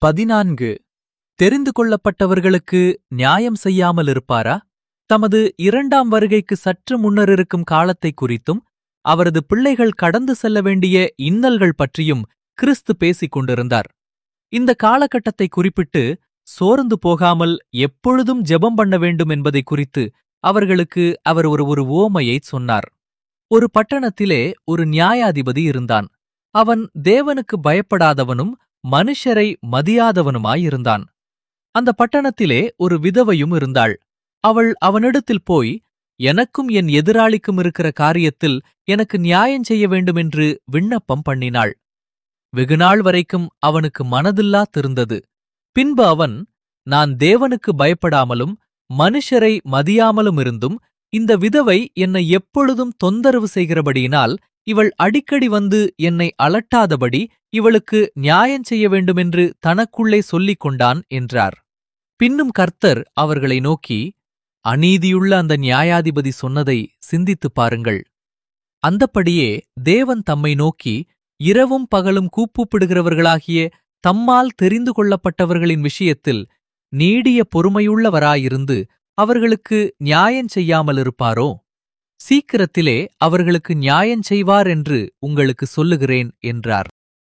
பதினான்கு தெரிந்து கொள்ளப்பட்டவர்களுக்கு நியாயம் செய்யாமல் இருப்பாரா தமது இரண்டாம் வருகைக்கு சற்று முன்னர் இருக்கும் காலத்தை குறித்தும் அவரது பிள்ளைகள் கடந்து செல்ல வேண்டிய இன்னல்கள் பற்றியும் கிறிஸ்து பேசிக் கொண்டிருந்தார் இந்த காலகட்டத்தை குறிப்பிட்டு சோர்ந்து போகாமல் எப்பொழுதும் ஜெபம் பண்ண வேண்டும் என்பதை குறித்து அவர்களுக்கு அவர் ஒரு ஒரு ஓமையைச் சொன்னார் ஒரு பட்டணத்திலே ஒரு நியாயாதிபதி இருந்தான் அவன் தேவனுக்கு பயப்படாதவனும் மனுஷரை மதியாதவனுமாயிருந்தான் அந்த பட்டணத்திலே ஒரு விதவையும் இருந்தாள் அவள் அவனிடத்தில் போய் எனக்கும் என் எதிராளிக்கும் இருக்கிற காரியத்தில் எனக்கு நியாயம் செய்ய வேண்டுமென்று விண்ணப்பம் பண்ணினாள் வெகுநாள் வரைக்கும் அவனுக்கு மனதில்லா திருந்தது பின்பு அவன் நான் தேவனுக்கு பயப்படாமலும் மனுஷரை மதியாமலும் இருந்தும் இந்த விதவை என்னை எப்பொழுதும் தொந்தரவு செய்கிறபடியினால் இவள் அடிக்கடி வந்து என்னை அலட்டாதபடி இவளுக்கு நியாயம் செய்ய வேண்டுமென்று தனக்குள்ளே சொல்லிக் கொண்டான் என்றார் பின்னும் கர்த்தர் அவர்களை நோக்கி அநீதியுள்ள அந்த நியாயாதிபதி சொன்னதை சிந்தித்துப் பாருங்கள் அந்தப்படியே தேவன் தம்மை நோக்கி இரவும் பகலும் கூப்புப்பிடுகிறவர்களாகிய தம்மால் தெரிந்து கொள்ளப்பட்டவர்களின் விஷயத்தில் நீடிய பொறுமையுள்ளவராயிருந்து அவர்களுக்கு நியாயம் செய்யாமலிருப்பாரோ சீக்கிரத்திலே அவர்களுக்கு நியாயம் செய்வார் என்று உங்களுக்கு சொல்லுகிறேன் என்றார்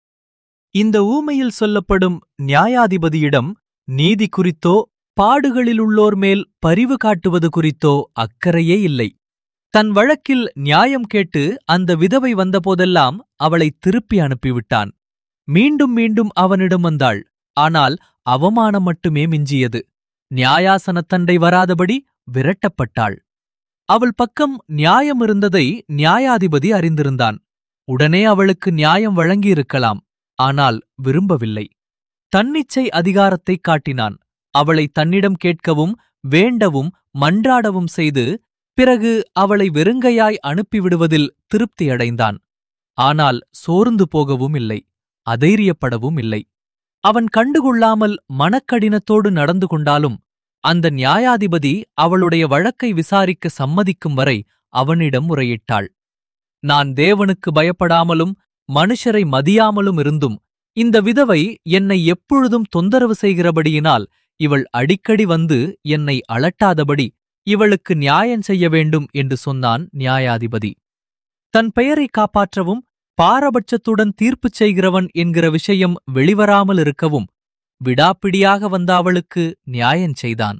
இந்த ஊமையில் சொல்லப்படும் நியாயாதிபதியிடம் நீதி குறித்தோ பாடுகளிலுள்ளோர் மேல் பரிவு காட்டுவது குறித்தோ அக்கறையே இல்லை தன் வழக்கில் நியாயம் கேட்டு அந்த விதவை வந்தபோதெல்லாம் அவளை திருப்பி அனுப்பிவிட்டான் மீண்டும் மீண்டும் அவனிடம் வந்தாள் ஆனால் அவமானம் மட்டுமே மிஞ்சியது நியாயாசனத்தண்டை வராதபடி விரட்டப்பட்டாள் அவள் பக்கம் நியாயம் இருந்ததை நியாயாதிபதி அறிந்திருந்தான் உடனே அவளுக்கு நியாயம் வழங்கியிருக்கலாம் ஆனால் விரும்பவில்லை தன்னிச்சை அதிகாரத்தைக் காட்டினான் அவளை தன்னிடம் கேட்கவும் வேண்டவும் மன்றாடவும் செய்து பிறகு அவளை வெறுங்கையாய் அனுப்பிவிடுவதில் திருப்தியடைந்தான் ஆனால் சோர்ந்து போகவும் இல்லை அதைரியப்படவும் இல்லை அவன் கண்டுகொள்ளாமல் மனக்கடினத்தோடு நடந்து கொண்டாலும் அந்த நியாயாதிபதி அவளுடைய வழக்கை விசாரிக்க சம்மதிக்கும் வரை அவனிடம் முறையிட்டாள் நான் தேவனுக்கு பயப்படாமலும் மனுஷரை மதியாமலும் இருந்தும் இந்த விதவை என்னை எப்பொழுதும் தொந்தரவு செய்கிறபடியினால் இவள் அடிக்கடி வந்து என்னை அலட்டாதபடி இவளுக்கு நியாயம் செய்ய வேண்டும் என்று சொன்னான் நியாயாதிபதி தன் பெயரை காப்பாற்றவும் பாரபட்சத்துடன் தீர்ப்புச் செய்கிறவன் என்கிற விஷயம் வெளிவராமல் இருக்கவும் விடாப்பிடியாக வந்த அவளுக்கு நியாயம் செய்தான்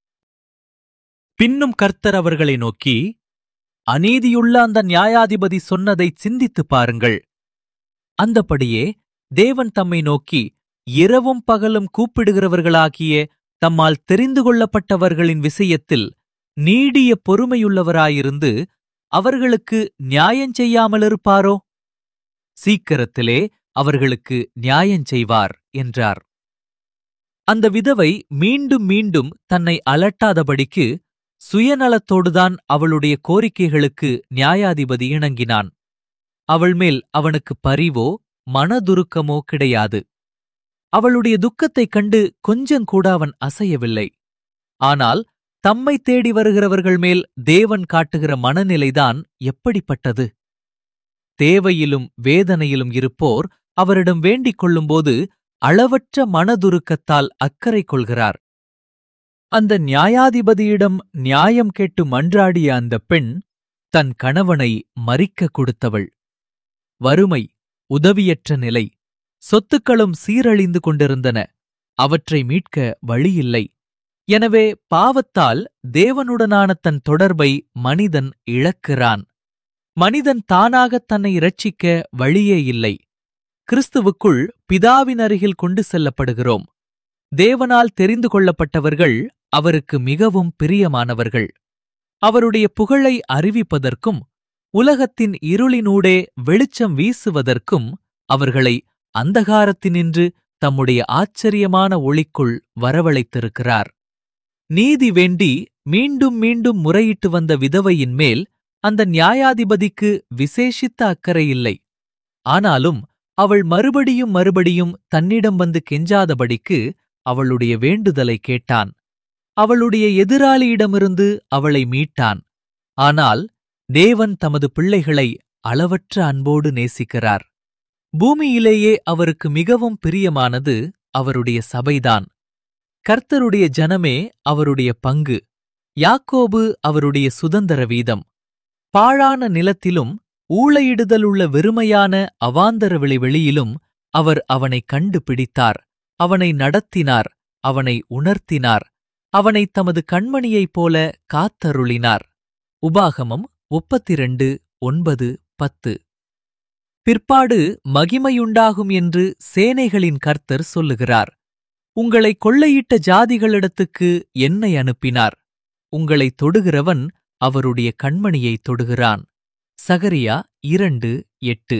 பின்னும் கர்த்தர் அவர்களை நோக்கி அநீதியுள்ள அந்த நியாயாதிபதி சொன்னதை சிந்தித்துப் பாருங்கள் அந்தபடியே தேவன் தம்மை நோக்கி இரவும் பகலும் கூப்பிடுகிறவர்களாகிய தம்மால் தெரிந்து கொள்ளப்பட்டவர்களின் விஷயத்தில் நீடிய பொறுமையுள்ளவராயிருந்து அவர்களுக்கு நியாயம் செய்யாமலிருப்பாரோ சீக்கிரத்திலே அவர்களுக்கு நியாயம் செய்வார் என்றார் அந்த விதவை மீண்டும் மீண்டும் தன்னை அலட்டாதபடிக்கு சுயநலத்தோடுதான் அவளுடைய கோரிக்கைகளுக்கு நியாயாதிபதி இணங்கினான் அவள் மேல் அவனுக்கு பரிவோ மனதுருக்கமோ கிடையாது அவளுடைய துக்கத்தைக் கண்டு கொஞ்சங்கூட அவன் அசையவில்லை ஆனால் தம்மை தேடி வருகிறவர்கள் மேல் தேவன் காட்டுகிற மனநிலைதான் எப்படிப்பட்டது தேவையிலும் வேதனையிலும் இருப்போர் அவரிடம் வேண்டிக் கொள்ளும்போது அளவற்ற மனதுருக்கத்தால் அக்கறை கொள்கிறார் அந்த நியாயாதிபதியிடம் நியாயம் கேட்டு மன்றாடிய அந்த பெண் தன் கணவனை மறிக்க கொடுத்தவள் வறுமை உதவியற்ற நிலை சொத்துக்களும் சீரழிந்து கொண்டிருந்தன அவற்றை மீட்க வழியில்லை எனவே பாவத்தால் தேவனுடனான தன் தொடர்பை மனிதன் இழக்கிறான் மனிதன் தானாகத் தன்னை இரட்சிக்க வழியே இல்லை கிறிஸ்துவுக்குள் பிதாவின் அருகில் கொண்டு செல்லப்படுகிறோம் தேவனால் தெரிந்து கொள்ளப்பட்டவர்கள் அவருக்கு மிகவும் பிரியமானவர்கள் அவருடைய புகழை அறிவிப்பதற்கும் உலகத்தின் இருளினூடே வெளிச்சம் வீசுவதற்கும் அவர்களை அந்தகாரத்தினின்று தம்முடைய ஆச்சரியமான ஒளிக்குள் வரவழைத்திருக்கிறார் நீதி வேண்டி மீண்டும் மீண்டும் முறையிட்டு வந்த விதவையின் மேல் அந்த நியாயாதிபதிக்கு விசேஷித்த அக்கறை இல்லை ஆனாலும் அவள் மறுபடியும் மறுபடியும் தன்னிடம் வந்து கெஞ்சாதபடிக்கு அவளுடைய வேண்டுதலை கேட்டான் அவளுடைய எதிராளியிடமிருந்து அவளை மீட்டான் ஆனால் தேவன் தமது பிள்ளைகளை அளவற்ற அன்போடு நேசிக்கிறார் பூமியிலேயே அவருக்கு மிகவும் பிரியமானது அவருடைய சபைதான் கர்த்தருடைய ஜனமே அவருடைய பங்கு யாக்கோபு அவருடைய சுதந்திர வீதம் பாழான நிலத்திலும் ஊளையிடுதலுள்ள வெறுமையான அவாந்தர வெளிவெளியிலும் அவர் அவனை கண்டுபிடித்தார் அவனை நடத்தினார் அவனை உணர்த்தினார் அவனை தமது கண்மணியைப் போல காத்தருளினார் உபாகமம் முப்பத்திரண்டு ஒன்பது பத்து பிற்பாடு மகிமையுண்டாகும் என்று சேனைகளின் கர்த்தர் சொல்லுகிறார் உங்களை கொள்ளையிட்ட ஜாதிகளிடத்துக்கு என்னை அனுப்பினார் உங்களை தொடுகிறவன் அவருடைய கண்மணியை தொடுகிறான் சகரியா இரண்டு எட்டு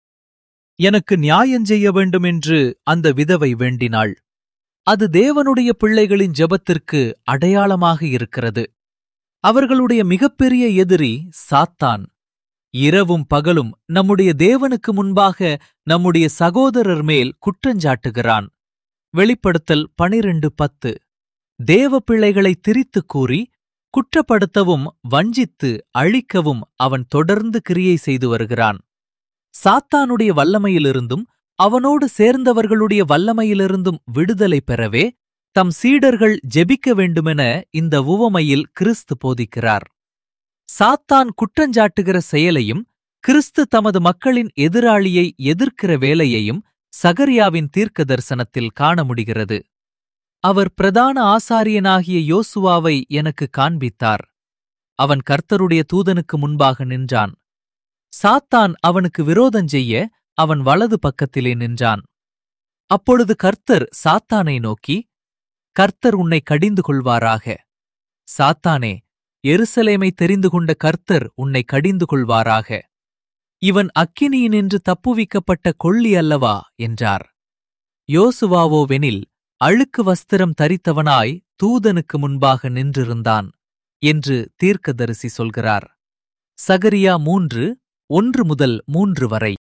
எனக்கு நியாயஞ்செய்ய வேண்டுமென்று அந்த விதவை வேண்டினாள் அது தேவனுடைய பிள்ளைகளின் ஜெபத்திற்கு அடையாளமாக இருக்கிறது அவர்களுடைய மிகப்பெரிய எதிரி சாத்தான் இரவும் பகலும் நம்முடைய தேவனுக்கு முன்பாக நம்முடைய சகோதரர் மேல் குற்றஞ்சாட்டுகிறான் வெளிப்படுத்தல் பனிரெண்டு பத்து தேவ பிள்ளைகளை திரித்துக் கூறி குற்றப்படுத்தவும் வஞ்சித்து அழிக்கவும் அவன் தொடர்ந்து கிரியை செய்து வருகிறான் சாத்தானுடைய வல்லமையிலிருந்தும் அவனோடு சேர்ந்தவர்களுடைய வல்லமையிலிருந்தும் விடுதலை பெறவே தம் சீடர்கள் ஜெபிக்க வேண்டுமென இந்த உவமையில் கிறிஸ்து போதிக்கிறார் சாத்தான் குற்றஞ்சாட்டுகிற செயலையும் கிறிஸ்து தமது மக்களின் எதிராளியை எதிர்க்கிற வேலையையும் சகரியாவின் தீர்க்க தரிசனத்தில் காண முடிகிறது அவர் பிரதான ஆசாரியனாகிய யோசுவாவை எனக்கு காண்பித்தார் அவன் கர்த்தருடைய தூதனுக்கு முன்பாக நின்றான் சாத்தான் அவனுக்கு விரோதஞ்செய்ய அவன் வலது பக்கத்திலே நின்றான் அப்பொழுது கர்த்தர் சாத்தானை நோக்கி கர்த்தர் உன்னை கடிந்து கொள்வாராக சாத்தானே எருசலேமை தெரிந்து கொண்ட கர்த்தர் உன்னை கடிந்து கொள்வாராக இவன் அக்கினியினின்று தப்புவிக்கப்பட்ட கொள்ளி அல்லவா என்றார் யோசுவாவோவெனில் அழுக்கு வஸ்திரம் தரித்தவனாய் தூதனுக்கு முன்பாக நின்றிருந்தான் என்று தீர்க்கதரிசி சொல்கிறார் சகரியா மூன்று ஒன்று முதல் மூன்று வரை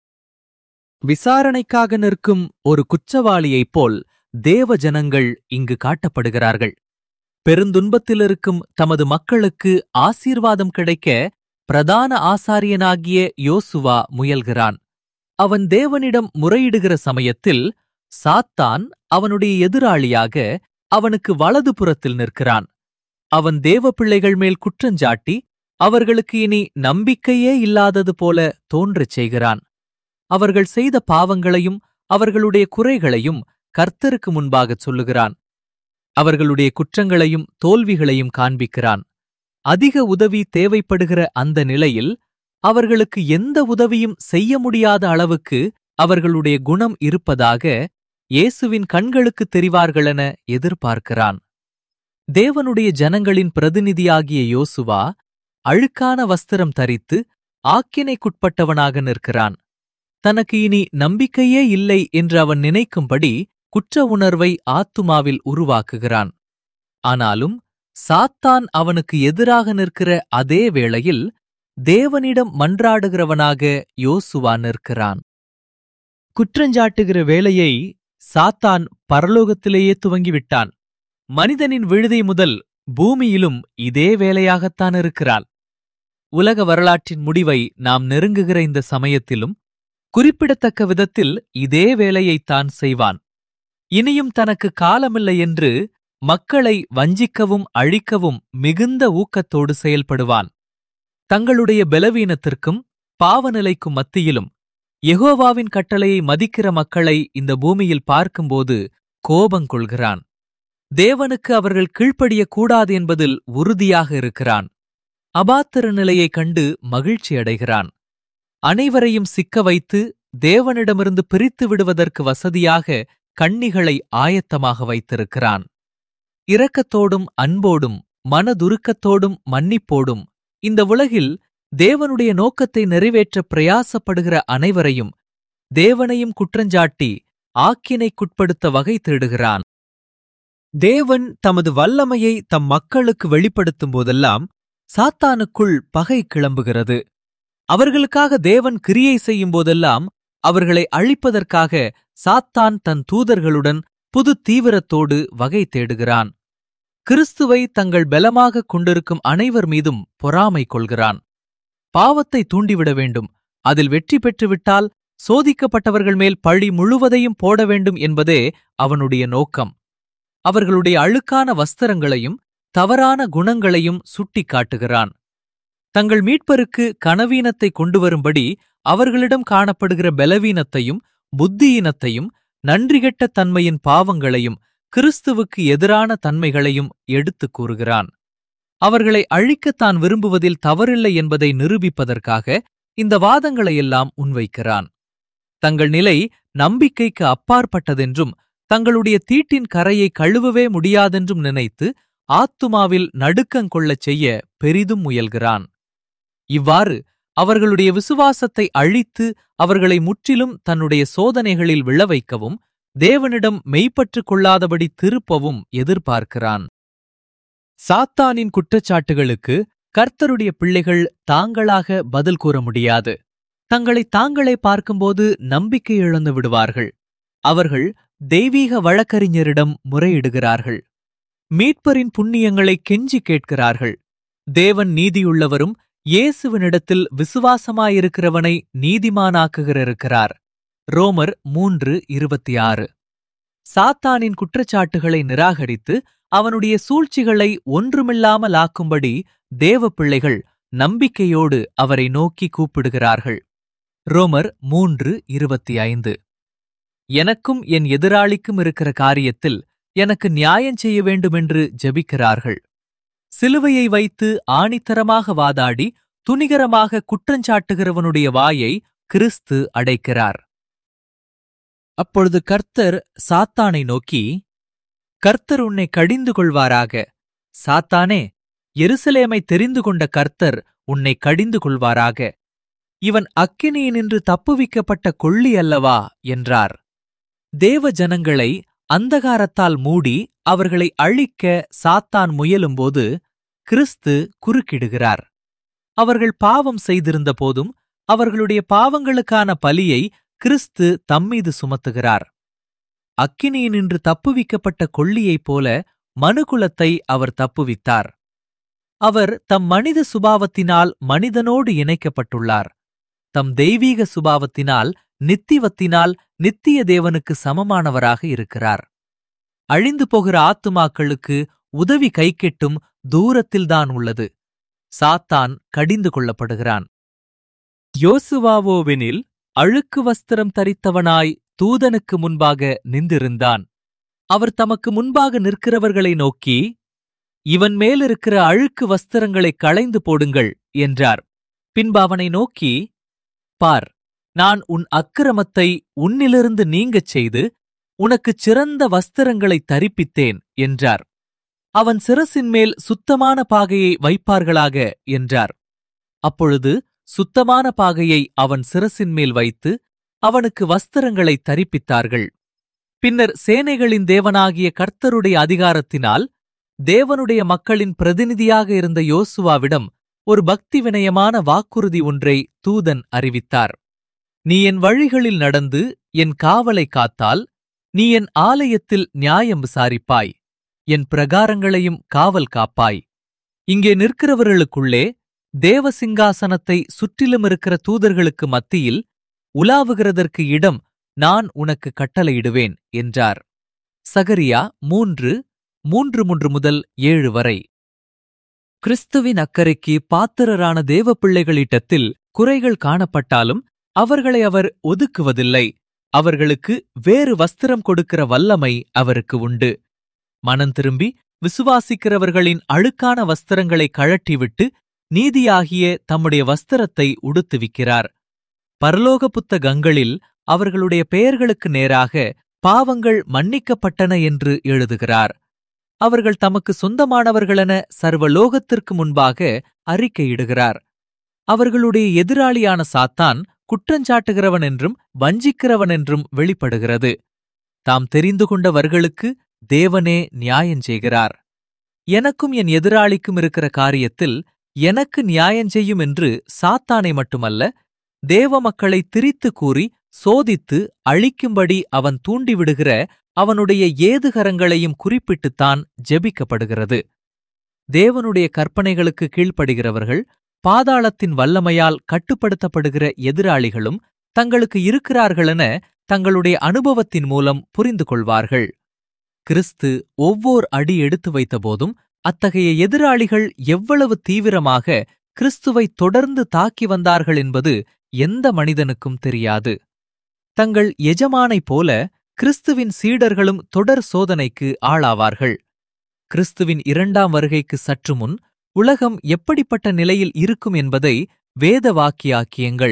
விசாரணைக்காக நிற்கும் ஒரு குற்றவாளியைப் போல் தேவ ஜனங்கள் இங்கு காட்டப்படுகிறார்கள் பெருந்துன்பத்திலிருக்கும் தமது மக்களுக்கு ஆசீர்வாதம் கிடைக்க பிரதான ஆசாரியனாகிய யோசுவா முயல்கிறான் அவன் தேவனிடம் முறையிடுகிற சமயத்தில் சாத்தான் அவனுடைய எதிராளியாக அவனுக்கு வலது புறத்தில் நிற்கிறான் அவன் தேவ பிள்ளைகள் மேல் குற்றஞ்சாட்டி அவர்களுக்கு இனி நம்பிக்கையே இல்லாதது போல தோன்றச் செய்கிறான் அவர்கள் செய்த பாவங்களையும் அவர்களுடைய குறைகளையும் கர்த்தருக்கு முன்பாகச் சொல்லுகிறான் அவர்களுடைய குற்றங்களையும் தோல்விகளையும் காண்பிக்கிறான் அதிக உதவி தேவைப்படுகிற அந்த நிலையில் அவர்களுக்கு எந்த உதவியும் செய்ய முடியாத அளவுக்கு அவர்களுடைய குணம் இருப்பதாக இயேசுவின் கண்களுக்கு தெரிவார்களென எதிர்பார்க்கிறான் தேவனுடைய ஜனங்களின் பிரதிநிதியாகிய யோசுவா அழுக்கான வஸ்திரம் தரித்து ஆக்கினைக்குட்பட்டவனாக நிற்கிறான் தனக்கு இனி நம்பிக்கையே இல்லை என்று அவன் நினைக்கும்படி குற்ற உணர்வை ஆத்துமாவில் உருவாக்குகிறான் ஆனாலும் சாத்தான் அவனுக்கு எதிராக நிற்கிற அதே வேளையில் தேவனிடம் மன்றாடுகிறவனாக யோசுவா நிற்கிறான் குற்றஞ்சாட்டுகிற வேலையை சாத்தான் பரலோகத்திலேயே துவங்கிவிட்டான் மனிதனின் விழுதை முதல் பூமியிலும் இதே வேலையாகத்தான் இருக்கிறான் உலக வரலாற்றின் முடிவை நாம் நெருங்குகிற இந்த சமயத்திலும் குறிப்பிடத்தக்க விதத்தில் இதே வேலையைத்தான் செய்வான் இனியும் தனக்கு காலமில்லை என்று மக்களை வஞ்சிக்கவும் அழிக்கவும் மிகுந்த ஊக்கத்தோடு செயல்படுவான் தங்களுடைய பலவீனத்திற்கும் பாவநிலைக்கும் மத்தியிலும் யெகோவாவின் கட்டளையை மதிக்கிற மக்களை இந்த பூமியில் பார்க்கும்போது கோபங்கொள்கிறான் தேவனுக்கு அவர்கள் கீழ்ப்படியக் கூடாது என்பதில் உறுதியாக இருக்கிறான் அபாத்திர நிலையைக் கண்டு மகிழ்ச்சி அடைகிறான் அனைவரையும் சிக்க வைத்து தேவனிடமிருந்து பிரித்து விடுவதற்கு வசதியாக கண்ணிகளை ஆயத்தமாக வைத்திருக்கிறான் இரக்கத்தோடும் அன்போடும் மனதுருக்கத்தோடும் மன்னிப்போடும் இந்த உலகில் தேவனுடைய நோக்கத்தை நிறைவேற்ற பிரயாசப்படுகிற அனைவரையும் தேவனையும் குற்றஞ்சாட்டி ஆக்கினைக்குட்படுத்த வகை தேடுகிறான் தேவன் தமது வல்லமையை தம் மக்களுக்கு வெளிப்படுத்தும் போதெல்லாம் சாத்தானுக்குள் பகை கிளம்புகிறது அவர்களுக்காக தேவன் கிரியை செய்யும் போதெல்லாம் அவர்களை அழிப்பதற்காக சாத்தான் தன் தூதர்களுடன் புது தீவிரத்தோடு வகை தேடுகிறான் கிறிஸ்துவை தங்கள் பலமாக கொண்டிருக்கும் அனைவர் மீதும் பொறாமை கொள்கிறான் பாவத்தை தூண்டிவிட வேண்டும் அதில் வெற்றி பெற்றுவிட்டால் சோதிக்கப்பட்டவர்கள் மேல் பழி முழுவதையும் போட வேண்டும் என்பதே அவனுடைய நோக்கம் அவர்களுடைய அழுக்கான வஸ்திரங்களையும் தவறான குணங்களையும் சுட்டிக் காட்டுகிறான் தங்கள் மீட்பருக்கு கனவீனத்தை கொண்டு வரும்படி அவர்களிடம் காணப்படுகிற பலவீனத்தையும் புத்தியீனத்தையும் நன்றிகெட்ட தன்மையின் பாவங்களையும் கிறிஸ்துவுக்கு எதிரான தன்மைகளையும் எடுத்துக் கூறுகிறான் அவர்களை அழிக்கத்தான் விரும்புவதில் தவறில்லை என்பதை நிரூபிப்பதற்காக இந்த வாதங்களையெல்லாம் முன்வைக்கிறான் தங்கள் நிலை நம்பிக்கைக்கு அப்பாற்பட்டதென்றும் தங்களுடைய தீட்டின் கரையை கழுவவே முடியாதென்றும் நினைத்து ஆத்துமாவில் நடுக்கங்கொள்ளச் செய்ய பெரிதும் முயல்கிறான் இவ்வாறு அவர்களுடைய விசுவாசத்தை அழித்து அவர்களை முற்றிலும் தன்னுடைய சோதனைகளில் விழவைக்கவும் தேவனிடம் மெய்ப்பற்றுக் கொள்ளாதபடி திருப்பவும் எதிர்பார்க்கிறான் சாத்தானின் குற்றச்சாட்டுகளுக்கு கர்த்தருடைய பிள்ளைகள் தாங்களாக பதில் கூற முடியாது தங்களை தாங்களே பார்க்கும்போது நம்பிக்கை இழந்து விடுவார்கள் அவர்கள் தெய்வீக வழக்கறிஞரிடம் முறையிடுகிறார்கள் மீட்பரின் புண்ணியங்களை கெஞ்சி கேட்கிறார்கள் தேவன் நீதியுள்ளவரும் இயேசுவினிடத்தில் விசுவாசமாயிருக்கிறவனை நீதிமானாக்குகிறருக்கிறார் ரோமர் மூன்று இருபத்தி ஆறு சாத்தானின் குற்றச்சாட்டுகளை நிராகரித்து அவனுடைய சூழ்ச்சிகளை ஒன்றுமில்லாமல் ஆக்கும்படி தேவ பிள்ளைகள் நம்பிக்கையோடு அவரை நோக்கி கூப்பிடுகிறார்கள் ரோமர் மூன்று இருபத்தி ஐந்து எனக்கும் என் எதிராளிக்கும் இருக்கிற காரியத்தில் எனக்கு நியாயம் செய்ய வேண்டுமென்று ஜெபிக்கிறார்கள் சிலுவையை வைத்து ஆணித்தரமாக வாதாடி துணிகரமாக குற்றஞ்சாட்டுகிறவனுடைய வாயை கிறிஸ்து அடைக்கிறார் அப்பொழுது கர்த்தர் சாத்தானை நோக்கி கர்த்தர் உன்னை கடிந்து கொள்வாராக சாத்தானே எருசலேமை தெரிந்து கொண்ட கர்த்தர் உன்னை கடிந்து கொள்வாராக இவன் அக்கினியினின்று தப்புவிக்கப்பட்ட கொள்ளி அல்லவா என்றார் தேவ ஜனங்களை அந்தகாரத்தால் மூடி அவர்களை அழிக்க சாத்தான் முயலும்போது கிறிஸ்து குறுக்கிடுகிறார் அவர்கள் பாவம் செய்திருந்த போதும் அவர்களுடைய பாவங்களுக்கான பலியை கிறிஸ்து தம்மீது சுமத்துகிறார் அக்கினியினின்று தப்புவிக்கப்பட்ட கொள்ளியைப் போல மனுகுலத்தை அவர் தப்புவித்தார் அவர் தம் மனித சுபாவத்தினால் மனிதனோடு இணைக்கப்பட்டுள்ளார் தம் தெய்வீக சுபாவத்தினால் நித்திவத்தினால் நித்திய தேவனுக்கு சமமானவராக இருக்கிறார் அழிந்து போகிற ஆத்துமாக்களுக்கு உதவி கைக்கெட்டும் தூரத்தில்தான் உள்ளது சாத்தான் கடிந்து கொள்ளப்படுகிறான் யோசுவாவோவெனில் அழுக்கு வஸ்திரம் தரித்தவனாய் தூதனுக்கு முன்பாக நின்றிருந்தான் அவர் தமக்கு முன்பாக நிற்கிறவர்களை நோக்கி இவன் மேலிருக்கிற அழுக்கு வஸ்திரங்களை களைந்து போடுங்கள் என்றார் பின்பு அவனை நோக்கி பார் நான் உன் அக்கிரமத்தை உன்னிலிருந்து நீங்கச் செய்து உனக்குச் சிறந்த வஸ்திரங்களை தரிப்பித்தேன் என்றார் அவன் சிரசின் மேல் சுத்தமான பாகையை வைப்பார்களாக என்றார் அப்பொழுது சுத்தமான பாகையை அவன் சிரசின் மேல் வைத்து அவனுக்கு வஸ்திரங்களை தரிப்பித்தார்கள் பின்னர் சேனைகளின் தேவனாகிய கர்த்தருடைய அதிகாரத்தினால் தேவனுடைய மக்களின் பிரதிநிதியாக இருந்த யோசுவாவிடம் ஒரு பக்தி வினயமான வாக்குறுதி ஒன்றை தூதன் அறிவித்தார் நீ என் வழிகளில் நடந்து என் காவலை காத்தால் நீ என் ஆலயத்தில் நியாயம் விசாரிப்பாய் என் பிரகாரங்களையும் காவல் காப்பாய் இங்கே நிற்கிறவர்களுக்குள்ளே தேவ சிங்காசனத்தை சுற்றிலும் இருக்கிற தூதர்களுக்கு மத்தியில் உலாவுகிறதற்கு இடம் நான் உனக்கு கட்டளையிடுவேன் என்றார் சகரியா மூன்று மூன்று மூன்று முதல் ஏழு வரை கிறிஸ்துவின் அக்கறைக்கு பாத்திரரான தேவ பிள்ளைகளிடத்தில் குறைகள் காணப்பட்டாலும் அவர்களை அவர் ஒதுக்குவதில்லை அவர்களுக்கு வேறு வஸ்திரம் கொடுக்கிற வல்லமை அவருக்கு உண்டு மனம் திரும்பி விசுவாசிக்கிறவர்களின் அழுக்கான வஸ்திரங்களை கழட்டிவிட்டு நீதியாகிய தம்முடைய வஸ்திரத்தை உடுத்துவிக்கிறார் பரலோக புத்தகங்களில் அவர்களுடைய பெயர்களுக்கு நேராக பாவங்கள் மன்னிக்கப்பட்டன என்று எழுதுகிறார் அவர்கள் தமக்கு சொந்தமானவர்களென சர்வலோகத்திற்கு முன்பாக அறிக்கையிடுகிறார் அவர்களுடைய எதிராளியான சாத்தான் குற்றஞ்சாட்டுகிறவன் என்றும் வஞ்சிக்கிறவன் என்றும் வெளிப்படுகிறது தாம் தெரிந்து கொண்டவர்களுக்கு தேவனே நியாயஞ்செய்கிறார் எனக்கும் என் எதிராளிக்கும் இருக்கிற காரியத்தில் எனக்கு நியாயஞ்செய்யும் என்று சாத்தானை மட்டுமல்ல தேவ மக்களை திரித்து கூறி சோதித்து அழிக்கும்படி அவன் தூண்டிவிடுகிற அவனுடைய ஏதுகரங்களையும் குறிப்பிட்டுத்தான் ஜெபிக்கப்படுகிறது தேவனுடைய கற்பனைகளுக்கு கீழ்ப்படுகிறவர்கள் பாதாளத்தின் வல்லமையால் கட்டுப்படுத்தப்படுகிற எதிராளிகளும் தங்களுக்கு இருக்கிறார்களென தங்களுடைய அனுபவத்தின் மூலம் புரிந்து கொள்வார்கள் கிறிஸ்து ஒவ்வோர் அடி எடுத்து வைத்தபோதும் அத்தகைய எதிராளிகள் எவ்வளவு தீவிரமாக கிறிஸ்துவை தொடர்ந்து தாக்கி வந்தார்கள் என்பது எந்த மனிதனுக்கும் தெரியாது தங்கள் எஜமானைப் போல கிறிஸ்துவின் சீடர்களும் தொடர் சோதனைக்கு ஆளாவார்கள் கிறிஸ்துவின் இரண்டாம் வருகைக்கு சற்று முன் உலகம் எப்படிப்பட்ட நிலையில் இருக்கும் என்பதை வேத வாக்கியாக்கியங்கள்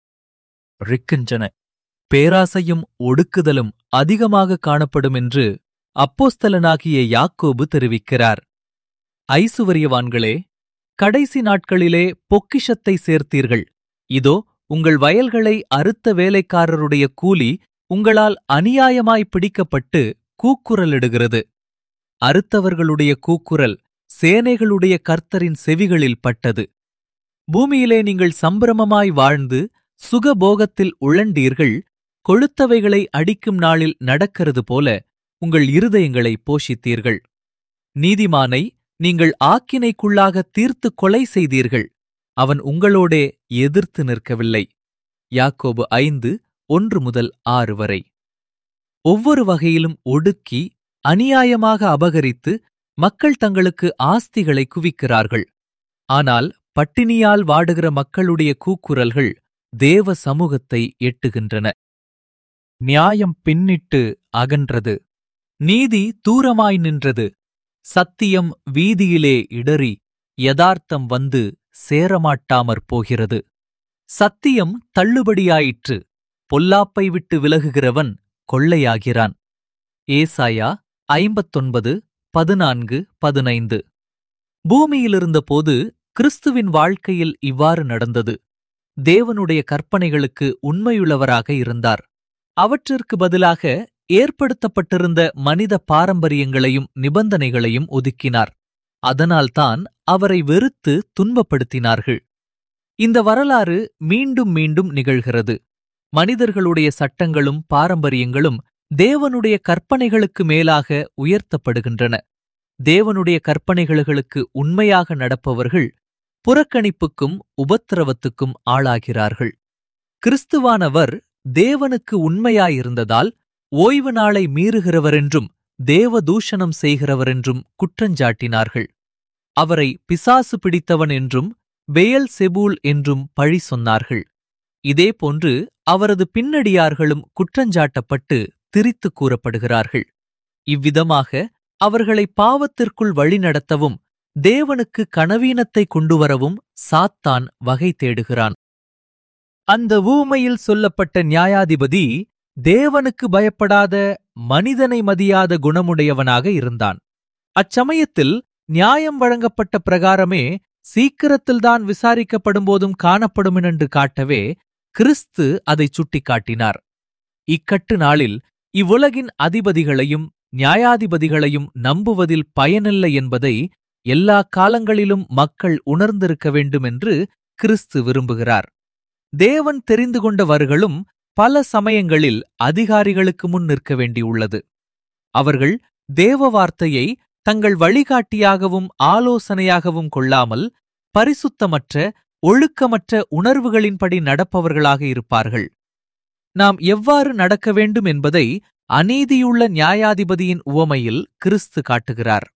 ரிக்கின்றன பேராசையும் ஒடுக்குதலும் அதிகமாக காணப்படும் என்று அப்போஸ்தலனாகிய யாக்கோபு தெரிவிக்கிறார் ஐசுவரியவான்களே கடைசி நாட்களிலே பொக்கிஷத்தை சேர்த்தீர்கள் இதோ உங்கள் வயல்களை அறுத்த வேலைக்காரருடைய கூலி உங்களால் அநியாயமாய் பிடிக்கப்பட்டு கூக்குரலிடுகிறது அறுத்தவர்களுடைய கூக்குரல் சேனைகளுடைய கர்த்தரின் செவிகளில் பட்டது பூமியிலே நீங்கள் சம்பிரமமாய் வாழ்ந்து சுகபோகத்தில் உழண்டீர்கள் கொழுத்தவைகளை அடிக்கும் நாளில் நடக்கிறது போல உங்கள் இருதயங்களை போஷித்தீர்கள் நீதிமானை நீங்கள் ஆக்கினைக்குள்ளாக தீர்த்து கொலை செய்தீர்கள் அவன் உங்களோடே எதிர்த்து நிற்கவில்லை யாக்கோபு ஐந்து ஒன்று முதல் ஆறு வரை ஒவ்வொரு வகையிலும் ஒடுக்கி அநியாயமாக அபகரித்து மக்கள் தங்களுக்கு ஆஸ்திகளை குவிக்கிறார்கள் ஆனால் பட்டினியால் வாடுகிற மக்களுடைய கூக்குரல்கள் தேவ சமூகத்தை எட்டுகின்றன நியாயம் பின்னிட்டு அகன்றது நீதி தூரமாய் நின்றது சத்தியம் வீதியிலே இடறி யதார்த்தம் வந்து சேரமாட்டாமற் போகிறது சத்தியம் தள்ளுபடியாயிற்று பொல்லாப்பை விட்டு விலகுகிறவன் கொள்ளையாகிறான் ஏசாயா ஐம்பத்தொன்பது பதினான்கு பதினைந்து பூமியிலிருந்தபோது கிறிஸ்துவின் வாழ்க்கையில் இவ்வாறு நடந்தது தேவனுடைய கற்பனைகளுக்கு உண்மையுள்ளவராக இருந்தார் அவற்றிற்கு பதிலாக ஏற்படுத்தப்பட்டிருந்த மனித பாரம்பரியங்களையும் நிபந்தனைகளையும் ஒதுக்கினார் அதனால்தான் அவரை வெறுத்து துன்பப்படுத்தினார்கள் இந்த வரலாறு மீண்டும் மீண்டும் நிகழ்கிறது மனிதர்களுடைய சட்டங்களும் பாரம்பரியங்களும் தேவனுடைய கற்பனைகளுக்கு மேலாக உயர்த்தப்படுகின்றன தேவனுடைய கற்பனைகளுக்கு உண்மையாக நடப்பவர்கள் புறக்கணிப்புக்கும் உபத்திரவத்துக்கும் ஆளாகிறார்கள் கிறிஸ்துவானவர் தேவனுக்கு உண்மையாயிருந்ததால் ஓய்வு நாளை மீறுகிறவரென்றும் தேவ தூஷணம் செய்கிறவரென்றும் குற்றஞ்சாட்டினார்கள் அவரை பிசாசு பிடித்தவன் என்றும் பெயல் செபூல் என்றும் பழி சொன்னார்கள் இதேபோன்று அவரது பின்னடியார்களும் குற்றஞ்சாட்டப்பட்டு திரித்துக் கூறப்படுகிறார்கள் இவ்விதமாக அவர்களை பாவத்திற்குள் வழிநடத்தவும் தேவனுக்கு கனவீனத்தை கொண்டுவரவும் சாத்தான் வகை தேடுகிறான் அந்த ஊமையில் சொல்லப்பட்ட நியாயாதிபதி தேவனுக்கு பயப்படாத மனிதனை மதியாத குணமுடையவனாக இருந்தான் அச்சமயத்தில் நியாயம் வழங்கப்பட்ட பிரகாரமே சீக்கிரத்தில்தான் விசாரிக்கப்படும்போதும் காணப்படுமெனென்று காட்டவே கிறிஸ்து அதைச் சுட்டிக்காட்டினார் இக்கட்டு நாளில் இவ்வுலகின் அதிபதிகளையும் நியாயாதிபதிகளையும் நம்புவதில் பயனில்லை என்பதை எல்லா காலங்களிலும் மக்கள் உணர்ந்திருக்க வேண்டுமென்று கிறிஸ்து விரும்புகிறார் தேவன் தெரிந்து கொண்டவர்களும் பல சமயங்களில் அதிகாரிகளுக்கு முன் நிற்க வேண்டியுள்ளது அவர்கள் தேவ வார்த்தையை தங்கள் வழிகாட்டியாகவும் ஆலோசனையாகவும் கொள்ளாமல் பரிசுத்தமற்ற ஒழுக்கமற்ற உணர்வுகளின்படி நடப்பவர்களாக இருப்பார்கள் நாம் எவ்வாறு நடக்க வேண்டும் என்பதை அநீதியுள்ள நியாயாதிபதியின் உவமையில் கிறிஸ்து காட்டுகிறார்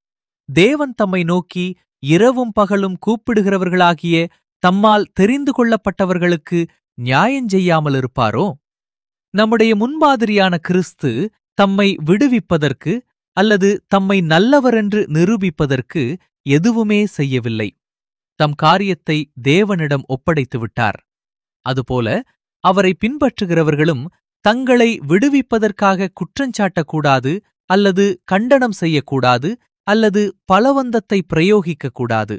தேவன் தம்மை நோக்கி இரவும் பகலும் கூப்பிடுகிறவர்களாகிய தம்மால் தெரிந்து கொள்ளப்பட்டவர்களுக்கு நியாயஞ்செய்யாமல் இருப்பாரோ நம்முடைய முன்மாதிரியான கிறிஸ்து தம்மை விடுவிப்பதற்கு அல்லது தம்மை நல்லவரென்று நிரூபிப்பதற்கு எதுவுமே செய்யவில்லை தம் காரியத்தை தேவனிடம் ஒப்படைத்து விட்டார் அதுபோல அவரை பின்பற்றுகிறவர்களும் தங்களை விடுவிப்பதற்காக குற்றஞ்சாட்டக்கூடாது அல்லது கண்டனம் செய்யக்கூடாது அல்லது பலவந்தத்தை பிரயோகிக்கக்கூடாது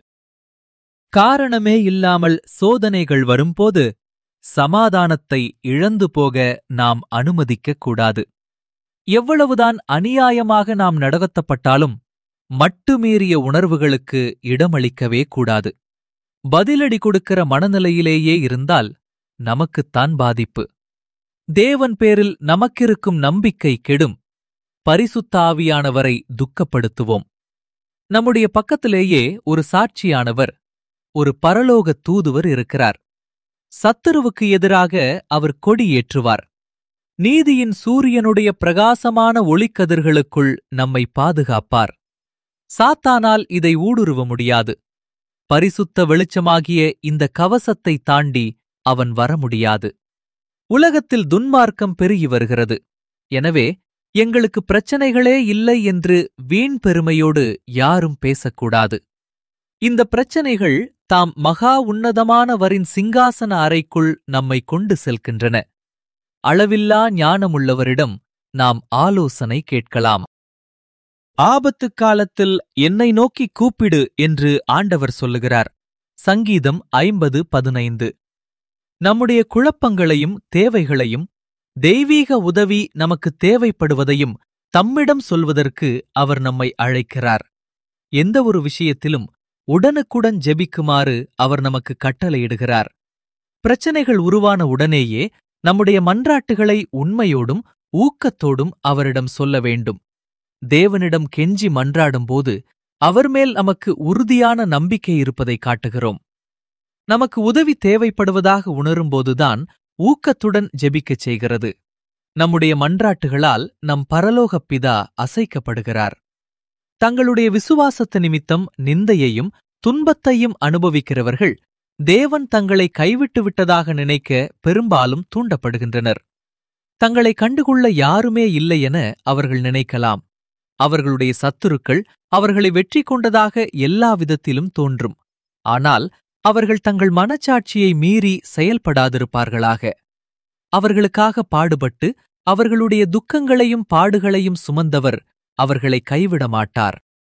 காரணமே இல்லாமல் சோதனைகள் வரும்போது சமாதானத்தை இழந்து போக நாம் அனுமதிக்கக் கூடாது எவ்வளவுதான் அநியாயமாக நாம் நடத்தப்பட்டாலும் மட்டுமீறிய உணர்வுகளுக்கு இடமளிக்கவே கூடாது பதிலடி கொடுக்கிற மனநிலையிலேயே இருந்தால் நமக்குத்தான் பாதிப்பு தேவன் பேரில் நமக்கிருக்கும் நம்பிக்கை கெடும் பரிசுத்த ஆவியானவரை துக்கப்படுத்துவோம் நம்முடைய பக்கத்திலேயே ஒரு சாட்சியானவர் ஒரு பரலோக தூதுவர் இருக்கிறார் சத்துருவுக்கு எதிராக அவர் கொடி ஏற்றுவார் நீதியின் சூரியனுடைய பிரகாசமான ஒளிக்கதிர்களுக்குள் நம்மை பாதுகாப்பார் சாத்தானால் இதை ஊடுருவ முடியாது பரிசுத்த வெளிச்சமாகிய இந்த கவசத்தை தாண்டி அவன் வர முடியாது உலகத்தில் துன்மார்க்கம் பெருகி வருகிறது எனவே எங்களுக்கு பிரச்சனைகளே இல்லை என்று வீண் பெருமையோடு யாரும் பேசக்கூடாது இந்த பிரச்சனைகள் தாம் மகா உன்னதமானவரின் சிங்காசன அறைக்குள் நம்மை கொண்டு செல்கின்றன அளவில்லா ஞானமுள்ளவரிடம் நாம் ஆலோசனை கேட்கலாம் ஆபத்து காலத்தில் என்னை நோக்கி கூப்பிடு என்று ஆண்டவர் சொல்லுகிறார் சங்கீதம் ஐம்பது பதினைந்து நம்முடைய குழப்பங்களையும் தேவைகளையும் தெய்வீக உதவி நமக்கு தேவைப்படுவதையும் தம்மிடம் சொல்வதற்கு அவர் நம்மை அழைக்கிறார் எந்த ஒரு விஷயத்திலும் உடனுக்குடன் ஜெபிக்குமாறு அவர் நமக்கு கட்டளையிடுகிறார் பிரச்சனைகள் உருவான உடனேயே நம்முடைய மன்றாட்டுகளை உண்மையோடும் ஊக்கத்தோடும் அவரிடம் சொல்ல வேண்டும் தேவனிடம் கெஞ்சி மன்றாடும்போது அவர் மேல் நமக்கு உறுதியான நம்பிக்கை இருப்பதை காட்டுகிறோம் நமக்கு உதவி தேவைப்படுவதாக உணரும்போதுதான் ஊக்கத்துடன் ஜெபிக்கச் செய்கிறது நம்முடைய மன்றாட்டுகளால் நம் பரலோகப் பிதா அசைக்கப்படுகிறார் தங்களுடைய விசுவாசத்து நிமித்தம் நிந்தையையும் துன்பத்தையும் அனுபவிக்கிறவர்கள் தேவன் தங்களை கைவிட்டு விட்டதாக நினைக்க பெரும்பாலும் தூண்டப்படுகின்றனர் தங்களை கண்டுகொள்ள யாருமே இல்லை என அவர்கள் நினைக்கலாம் அவர்களுடைய சத்துருக்கள் அவர்களை வெற்றி கொண்டதாக எல்லா விதத்திலும் தோன்றும் ஆனால் அவர்கள் தங்கள் மனச்சாட்சியை மீறி செயல்படாதிருப்பார்களாக அவர்களுக்காக பாடுபட்டு அவர்களுடைய துக்கங்களையும் பாடுகளையும் சுமந்தவர் அவர்களை கைவிட மாட்டார்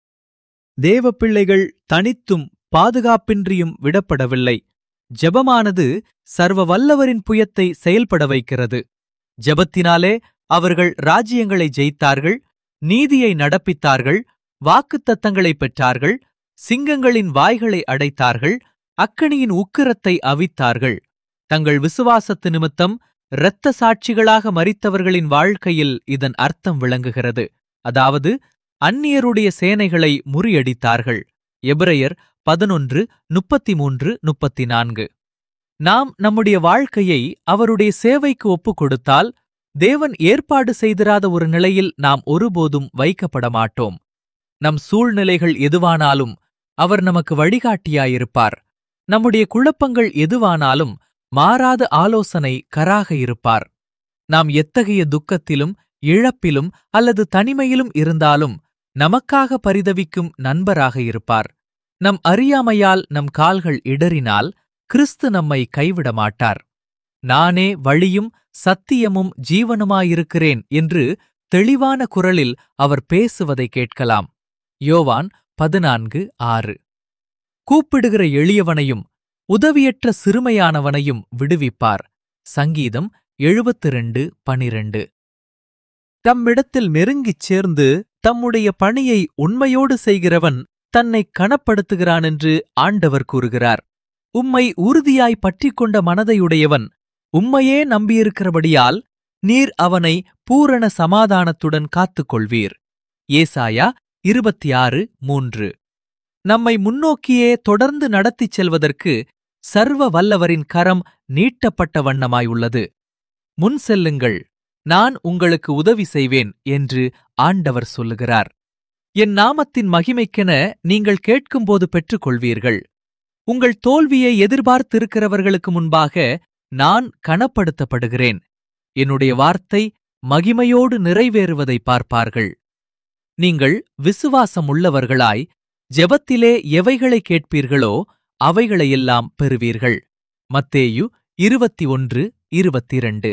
தேவ பிள்ளைகள் தனித்தும் பாதுகாப்பின்றியும் விடப்படவில்லை ஜெபமானது சர்வ வல்லவரின் புயத்தை செயல்பட வைக்கிறது ஜெபத்தினாலே அவர்கள் ராஜ்யங்களை ஜெயித்தார்கள் நீதியை நடப்பித்தார்கள் வாக்குத்தத்தங்களை பெற்றார்கள் சிங்கங்களின் வாய்களை அடைத்தார்கள் அக்கணியின் உக்கிரத்தை அவித்தார்கள் தங்கள் விசுவாசத்து நிமித்தம் இரத்த சாட்சிகளாக மரித்தவர்களின் வாழ்க்கையில் இதன் அர்த்தம் விளங்குகிறது அதாவது அந்நியருடைய சேனைகளை முறியடித்தார்கள் எபிரையர் பதினொன்று முப்பத்தி மூன்று முப்பத்தி நான்கு நாம் நம்முடைய வாழ்க்கையை அவருடைய சேவைக்கு ஒப்புக் கொடுத்தால் தேவன் ஏற்பாடு செய்திராத ஒரு நிலையில் நாம் ஒருபோதும் வைக்கப்பட மாட்டோம் நம் சூழ்நிலைகள் எதுவானாலும் அவர் நமக்கு வழிகாட்டியாயிருப்பார் நம்முடைய குழப்பங்கள் எதுவானாலும் மாறாத ஆலோசனை கராக இருப்பார் நாம் எத்தகைய துக்கத்திலும் இழப்பிலும் அல்லது தனிமையிலும் இருந்தாலும் நமக்காக பரிதவிக்கும் நண்பராக இருப்பார் நம் அறியாமையால் நம் கால்கள் இடறினால் கிறிஸ்து நம்மை கைவிட மாட்டார் நானே வழியும் சத்தியமும் ஜீவனுமாயிருக்கிறேன் என்று தெளிவான குரலில் அவர் பேசுவதை கேட்கலாம் யோவான் பதினான்கு ஆறு கூப்பிடுகிற எளியவனையும் உதவியற்ற சிறுமையானவனையும் விடுவிப்பார் சங்கீதம் எழுபத்து ரெண்டு பனிரெண்டு தம்மிடத்தில் நெருங்கிச் சேர்ந்து தம்முடைய பணியை உண்மையோடு செய்கிறவன் தன்னை கனப்படுத்துகிறான் என்று ஆண்டவர் கூறுகிறார் உம்மை உறுதியாய் பற்றிக் கொண்ட மனதையுடையவன் உம்மையே நம்பியிருக்கிறபடியால் நீர் அவனை பூரண சமாதானத்துடன் காத்துக்கொள்வீர் ஏசாயா இருபத்தி ஆறு மூன்று நம்மை முன்னோக்கியே தொடர்ந்து நடத்திச் செல்வதற்கு சர்வ வல்லவரின் கரம் நீட்டப்பட்ட வண்ணமாயுள்ளது முன் செல்லுங்கள் நான் உங்களுக்கு உதவி செய்வேன் என்று ஆண்டவர் சொல்லுகிறார் என் நாமத்தின் மகிமைக்கென நீங்கள் கேட்கும்போது பெற்றுக்கொள்வீர்கள் உங்கள் தோல்வியை எதிர்பார்த்திருக்கிறவர்களுக்கு முன்பாக நான் கனப்படுத்தப்படுகிறேன் என்னுடைய வார்த்தை மகிமையோடு நிறைவேறுவதை பார்ப்பார்கள் நீங்கள் விசுவாசம் உள்ளவர்களாய் ஜெபத்திலே எவைகளை கேட்பீர்களோ அவைகளையெல்லாம் பெறுவீர்கள் மத்தேயு இருபத்தி ஒன்று இருபத்திரண்டு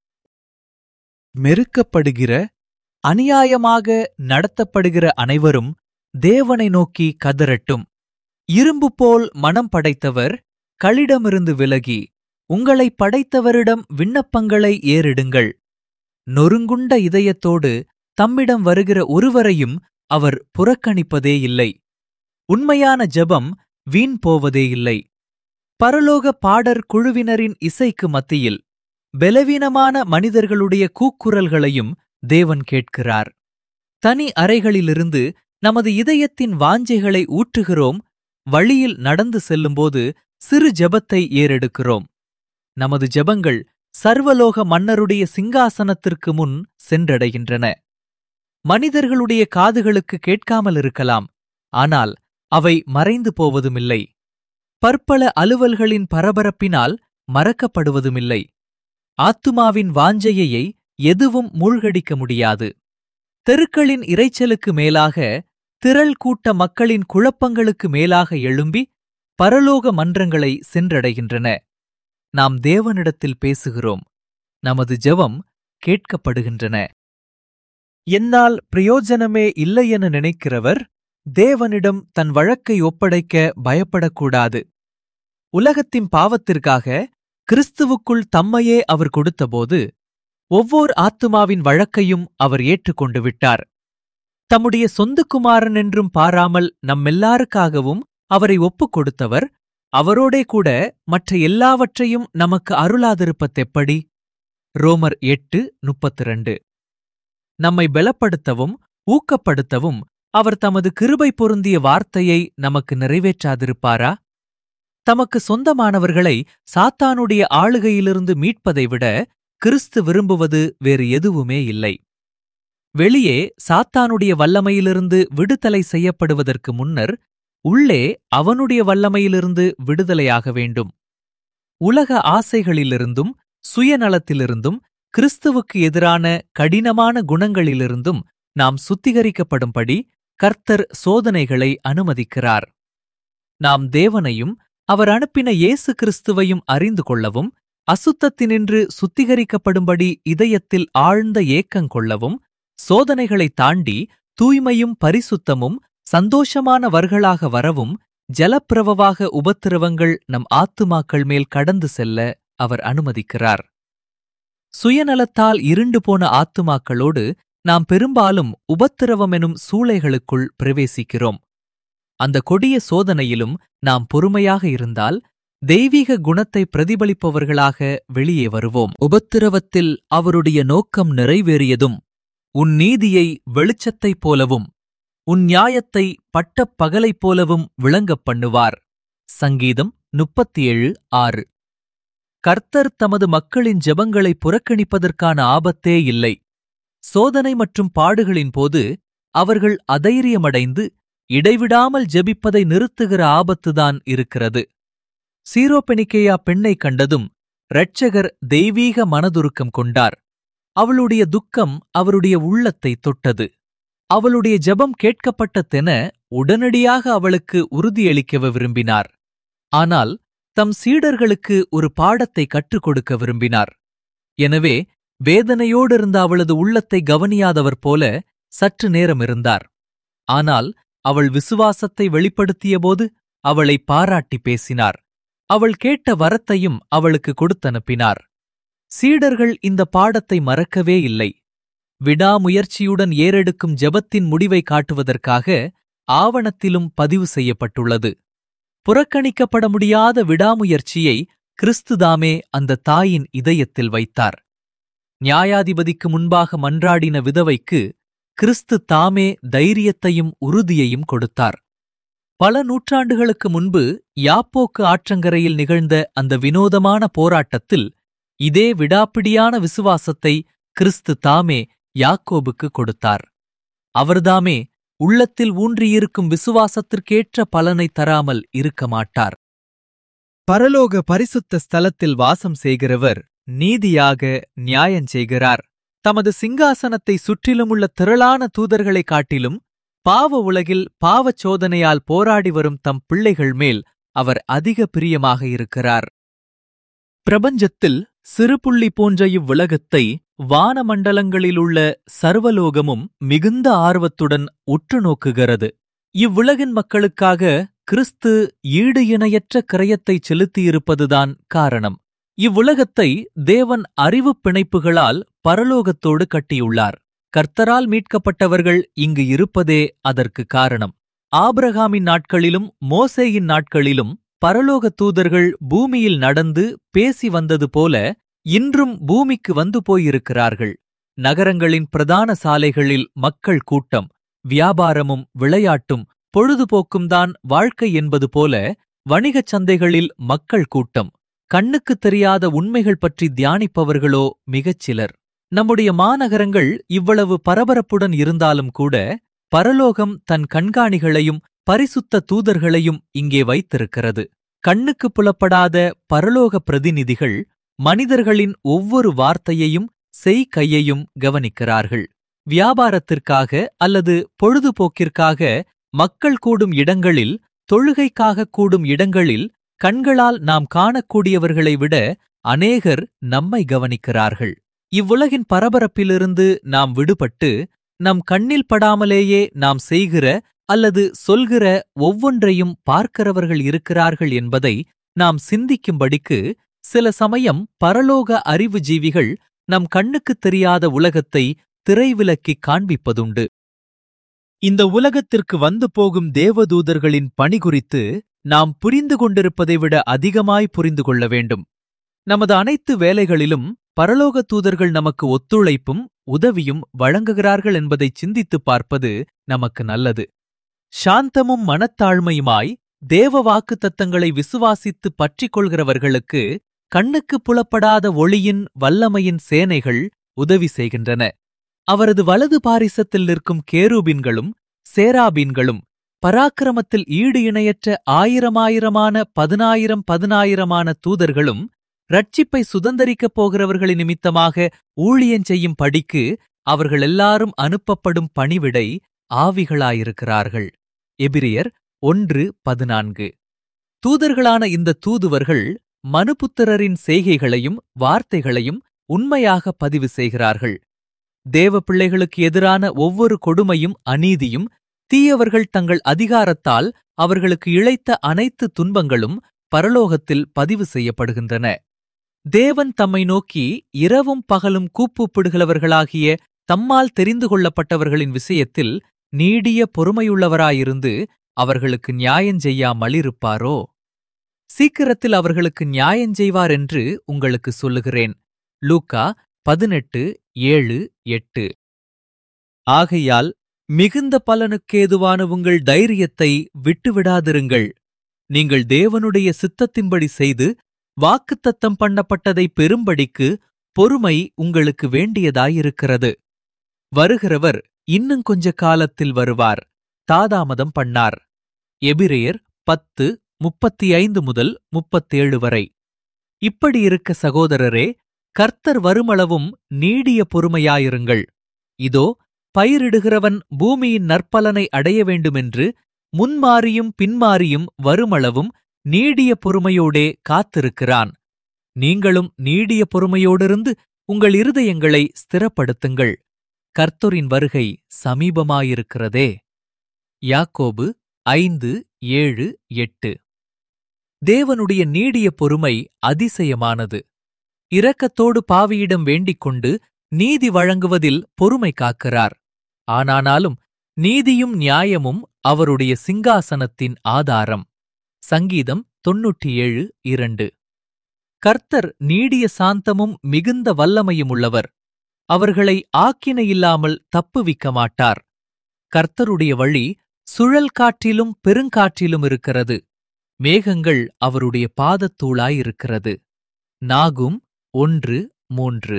மெருக்கப்படுகிற அநியாயமாக நடத்தப்படுகிற அனைவரும் தேவனை நோக்கி கதறட்டும் இரும்பு போல் மனம் படைத்தவர் களிடமிருந்து விலகி உங்களை படைத்தவரிடம் விண்ணப்பங்களை ஏறிடுங்கள் நொறுங்குண்ட இதயத்தோடு தம்மிடம் வருகிற ஒருவரையும் அவர் புறக்கணிப்பதே இல்லை உண்மையான ஜெபம் வீண் போவதே இல்லை பரலோக பாடற் குழுவினரின் இசைக்கு மத்தியில் பலவீனமான மனிதர்களுடைய கூக்குரல்களையும் தேவன் கேட்கிறார் தனி அறைகளிலிருந்து நமது இதயத்தின் வாஞ்சைகளை ஊற்றுகிறோம் வழியில் நடந்து செல்லும்போது சிறு ஜெபத்தை ஏறெடுக்கிறோம் நமது ஜெபங்கள் சர்வலோக மன்னருடைய சிங்காசனத்திற்கு முன் சென்றடைகின்றன மனிதர்களுடைய காதுகளுக்கு கேட்காமல் இருக்கலாம் ஆனால் அவை மறைந்து போவதுமில்லை பற்பல அலுவல்களின் பரபரப்பினால் மறக்கப்படுவதுமில்லை ஆத்துமாவின் வாஞ்சையை எதுவும் மூழ்கடிக்க முடியாது தெருக்களின் இரைச்சலுக்கு மேலாக திரள் கூட்ட மக்களின் குழப்பங்களுக்கு மேலாக எழும்பி பரலோக மன்றங்களை சென்றடைகின்றன நாம் தேவனிடத்தில் பேசுகிறோம் நமது ஜெபம் கேட்கப்படுகின்றன என்னால் பிரயோஜனமே இல்லையென நினைக்கிறவர் தேவனிடம் தன் வழக்கை ஒப்படைக்க பயப்படக்கூடாது உலகத்தின் பாவத்திற்காக கிறிஸ்துவுக்குள் தம்மையே அவர் கொடுத்தபோது ஒவ்வோர் ஆத்துமாவின் வழக்கையும் அவர் ஏற்றுக்கொண்டு விட்டார் தம்முடைய சொந்த குமாரன் என்றும் பாராமல் நம்மெல்லாருக்காகவும் அவரை ஒப்புக் கொடுத்தவர் அவரோடே கூட மற்ற எல்லாவற்றையும் நமக்கு அருளாதிருப்பதெப்படி ரோமர் எட்டு முப்பத்திரண்டு நம்மை பலப்படுத்தவும் ஊக்கப்படுத்தவும் அவர் தமது கிருபை பொருந்திய வார்த்தையை நமக்கு நிறைவேற்றாதிருப்பாரா தமக்கு சொந்தமானவர்களை சாத்தானுடைய ஆளுகையிலிருந்து மீட்பதை விட கிறிஸ்து விரும்புவது வேறு எதுவுமே இல்லை வெளியே சாத்தானுடைய வல்லமையிலிருந்து விடுதலை செய்யப்படுவதற்கு முன்னர் உள்ளே அவனுடைய வல்லமையிலிருந்து விடுதலையாக வேண்டும் உலக ஆசைகளிலிருந்தும் சுயநலத்திலிருந்தும் கிறிஸ்துவுக்கு எதிரான கடினமான குணங்களிலிருந்தும் நாம் சுத்திகரிக்கப்படும்படி கர்த்தர் சோதனைகளை அனுமதிக்கிறார் நாம் தேவனையும் அவர் அனுப்பின இயேசு கிறிஸ்துவையும் அறிந்து கொள்ளவும் அசுத்தத்தினின்று சுத்திகரிக்கப்படும்படி இதயத்தில் ஆழ்ந்த ஏக்கங் கொள்ளவும் சோதனைகளைத் தாண்டி தூய்மையும் பரிசுத்தமும் சந்தோஷமானவர்களாக வரவும் ஜலப்பிரவவாக உபத்திரவங்கள் நம் ஆத்துமாக்கள் மேல் கடந்து செல்ல அவர் அனுமதிக்கிறார் சுயநலத்தால் இருண்டு போன ஆத்துமாக்களோடு நாம் பெரும்பாலும் உபத்திரவமெனும் சூளைகளுக்குள் பிரவேசிக்கிறோம் அந்த கொடிய சோதனையிலும் நாம் பொறுமையாக இருந்தால் தெய்வீக குணத்தை பிரதிபலிப்பவர்களாக வெளியே வருவோம் உபத்திரவத்தில் அவருடைய நோக்கம் நிறைவேறியதும் உன் நீதியை வெளிச்சத்தைப் போலவும் உன் நியாயத்தை பட்டப் பகலைப் போலவும் விளங்கப் பண்ணுவார் சங்கீதம் முப்பத்தி ஏழு ஆறு கர்த்தர் தமது மக்களின் ஜெபங்களை புறக்கணிப்பதற்கான ஆபத்தே இல்லை சோதனை மற்றும் பாடுகளின் போது அவர்கள் அதைரியமடைந்து இடைவிடாமல் ஜெபிப்பதை நிறுத்துகிற ஆபத்துதான் இருக்கிறது சீரோபெனிக்கேயா பெண்ணைக் கண்டதும் இரட்சகர் தெய்வீக மனதுருக்கம் கொண்டார் அவளுடைய துக்கம் அவருடைய உள்ளத்தை தொட்டது அவளுடைய ஜெபம் கேட்கப்பட்டதென உடனடியாக அவளுக்கு உறுதியளிக்க விரும்பினார் ஆனால் தம் சீடர்களுக்கு ஒரு பாடத்தை கற்றுக் கொடுக்க விரும்பினார் எனவே வேதனையோடிருந்த அவளது உள்ளத்தை கவனியாதவர் போல சற்று நேரம் இருந்தார் ஆனால் அவள் விசுவாசத்தை வெளிப்படுத்தியபோது அவளை பாராட்டி பேசினார் அவள் கேட்ட வரத்தையும் அவளுக்கு கொடுத்தனுப்பினார் சீடர்கள் இந்த பாடத்தை மறக்கவே இல்லை விடாமுயற்சியுடன் ஏறெடுக்கும் ஜெபத்தின் முடிவை காட்டுவதற்காக ஆவணத்திலும் பதிவு செய்யப்பட்டுள்ளது புறக்கணிக்கப்பட முடியாத விடாமுயற்சியை கிறிஸ்துதாமே அந்த தாயின் இதயத்தில் வைத்தார் நியாயாதிபதிக்கு முன்பாக மன்றாடின விதவைக்கு கிறிஸ்து தாமே தைரியத்தையும் உறுதியையும் கொடுத்தார் பல நூற்றாண்டுகளுக்கு முன்பு யாப்போக்கு ஆற்றங்கரையில் நிகழ்ந்த அந்த வினோதமான போராட்டத்தில் இதே விடாப்பிடியான விசுவாசத்தை கிறிஸ்து தாமே யாக்கோபுக்கு கொடுத்தார் அவர்தாமே உள்ளத்தில் ஊன்றியிருக்கும் விசுவாசத்திற்கேற்ற பலனை தராமல் இருக்க மாட்டார் பரலோக பரிசுத்த ஸ்தலத்தில் வாசம் செய்கிறவர் நீதியாக நியாயஞ்செய்கிறார் தமது சிங்காசனத்தை சுற்றிலுமுள்ள திரளான தூதர்களைக் காட்டிலும் பாவ உலகில் பாவச் சோதனையால் போராடி வரும் தம் பிள்ளைகள் மேல் அவர் அதிக பிரியமாக இருக்கிறார் பிரபஞ்சத்தில் சிறுபுள்ளி போன்ற இவ்வுலகத்தை வானமண்டலங்களிலுள்ள சர்வலோகமும் மிகுந்த ஆர்வத்துடன் உற்று நோக்குகிறது இவ்வுலகின் மக்களுக்காக கிறிஸ்து ஈடு இணையற்ற கிரயத்தை செலுத்தியிருப்பதுதான் காரணம் இவ்வுலகத்தை தேவன் அறிவுப் பிணைப்புகளால் பரலோகத்தோடு கட்டியுள்ளார் கர்த்தரால் மீட்கப்பட்டவர்கள் இங்கு இருப்பதே அதற்கு காரணம் ஆபிரகாமின் நாட்களிலும் மோசேயின் நாட்களிலும் பரலோக தூதர்கள் பூமியில் நடந்து பேசி வந்தது போல இன்றும் பூமிக்கு வந்து போயிருக்கிறார்கள் நகரங்களின் பிரதான சாலைகளில் மக்கள் கூட்டம் வியாபாரமும் விளையாட்டும் பொழுதுபோக்கும் தான் வாழ்க்கை என்பது போல வணிகச் சந்தைகளில் மக்கள் கூட்டம் கண்ணுக்குத் தெரியாத உண்மைகள் பற்றி தியானிப்பவர்களோ மிகச் சிலர் நம்முடைய மாநகரங்கள் இவ்வளவு பரபரப்புடன் இருந்தாலும் கூட பரலோகம் தன் கண்காணிகளையும் பரிசுத்த தூதர்களையும் இங்கே வைத்திருக்கிறது கண்ணுக்கு புலப்படாத பரலோக பிரதிநிதிகள் மனிதர்களின் ஒவ்வொரு வார்த்தையையும் செய்கையையும் கவனிக்கிறார்கள் வியாபாரத்திற்காக அல்லது பொழுதுபோக்கிற்காக மக்கள் கூடும் இடங்களில் தொழுகைக்காக கூடும் இடங்களில் கண்களால் நாம் காணக்கூடியவர்களை விட அநேகர் நம்மை கவனிக்கிறார்கள் இவ்வுலகின் பரபரப்பிலிருந்து நாம் விடுபட்டு நம் கண்ணில் படாமலேயே நாம் செய்கிற அல்லது சொல்கிற ஒவ்வொன்றையும் பார்க்கிறவர்கள் இருக்கிறார்கள் என்பதை நாம் சிந்திக்கும்படிக்கு சில சமயம் பரலோக அறிவு ஜீவிகள் நம் கண்ணுக்குத் தெரியாத உலகத்தை திரைவிலக்கிக் காண்பிப்பதுண்டு இந்த உலகத்திற்கு வந்து போகும் தேவதூதர்களின் பணி குறித்து நாம் புரிந்து கொண்டிருப்பதை விட அதிகமாய் புரிந்து கொள்ள வேண்டும் நமது அனைத்து வேலைகளிலும் பரலோக தூதர்கள் நமக்கு ஒத்துழைப்பும் உதவியும் வழங்குகிறார்கள் என்பதை சிந்தித்துப் பார்ப்பது நமக்கு நல்லது சாந்தமும் மனத்தாழ்மையுமாய் தேவ வாக்குத்தத்தங்களை விசுவாசித்து பற்றிக் கொள்கிறவர்களுக்கு கண்ணுக்கு புலப்படாத ஒளியின் வல்லமையின் சேனைகள் உதவி செய்கின்றன அவரது வலது பாரிசத்தில் நிற்கும் கேரூபின்களும் சேராபீன்களும் பராக்கிரமத்தில் ஈடு இணையற்ற ஆயிரமாயிரமான பதினாயிரம் பதினாயிரமான தூதர்களும் ரட்சிப்பை சுதந்தரிக்கப் போகிறவர்களின் நிமித்தமாக ஊழியஞ்செய்யும் படிக்கு அவர்கள் எல்லாரும் அனுப்பப்படும் பணிவிடை ஆவிகளாயிருக்கிறார்கள் எபிரியர் ஒன்று பதினான்கு தூதர்களான இந்த தூதுவர்கள் மனுபுத்திரரின் செய்கைகளையும் வார்த்தைகளையும் உண்மையாக பதிவு செய்கிறார்கள் தேவ பிள்ளைகளுக்கு எதிரான ஒவ்வொரு கொடுமையும் அநீதியும் தீயவர்கள் தங்கள் அதிகாரத்தால் அவர்களுக்கு இழைத்த அனைத்து துன்பங்களும் பரலோகத்தில் பதிவு செய்யப்படுகின்றன தேவன் தம்மை நோக்கி இரவும் பகலும் கூப்புப்பிடுகிறவர்களாகிய தம்மால் தெரிந்து கொள்ளப்பட்டவர்களின் விஷயத்தில் நீடிய பொறுமையுள்ளவராயிருந்து அவர்களுக்கு நியாயஞ்செய்யாமலிருப்பாரோ சீக்கிரத்தில் அவர்களுக்கு நியாயஞ்செய்வார் என்று உங்களுக்கு சொல்லுகிறேன் லூக்கா பதினெட்டு ஏழு எட்டு ஆகையால் மிகுந்த பலனுக்கேதுவான உங்கள் தைரியத்தை விட்டுவிடாதிருங்கள் நீங்கள் தேவனுடைய சித்தத்தின்படி செய்து வாக்குத்தத்தம் பண்ணப்பட்டதை பெறும்படிக்கு பொறுமை உங்களுக்கு வேண்டியதாயிருக்கிறது வருகிறவர் இன்னும் கொஞ்ச காலத்தில் வருவார் தாதாமதம் பண்ணார் எபிரேயர் பத்து முப்பத்தி ஐந்து முதல் முப்பத்தேழு வரை இப்படியிருக்க சகோதரரே கர்த்தர் வருமளவும் நீடிய பொறுமையாயிருங்கள் இதோ பயிரிடுகிறவன் பூமியின் நற்பலனை அடைய வேண்டுமென்று முன்மாறியும் பின்மாறியும் வருமளவும் நீடிய பொறுமையோடே காத்திருக்கிறான் நீங்களும் நீடிய பொறுமையோடிருந்து உங்கள் இருதயங்களை ஸ்திரப்படுத்துங்கள் கர்த்தரின் வருகை சமீபமாயிருக்கிறதே யாக்கோபு ஐந்து ஏழு எட்டு தேவனுடைய நீடிய பொறுமை அதிசயமானது இரக்கத்தோடு பாவியிடம் வேண்டிக் கொண்டு நீதி வழங்குவதில் பொறுமை காக்கிறார் ஆனானாலும் நீதியும் நியாயமும் அவருடைய சிங்காசனத்தின் ஆதாரம் சங்கீதம் தொன்னூற்றி ஏழு இரண்டு கர்த்தர் நீடிய சாந்தமும் மிகுந்த வல்லமையும் உள்ளவர் அவர்களை ஆக்கினையில்லாமல் தப்புவிக்க மாட்டார் கர்த்தருடைய வழி சுழல் காற்றிலும் பெருங்காற்றிலும் இருக்கிறது மேகங்கள் அவருடைய பாதத்தூளாயிருக்கிறது நாகும் ஒன்று மூன்று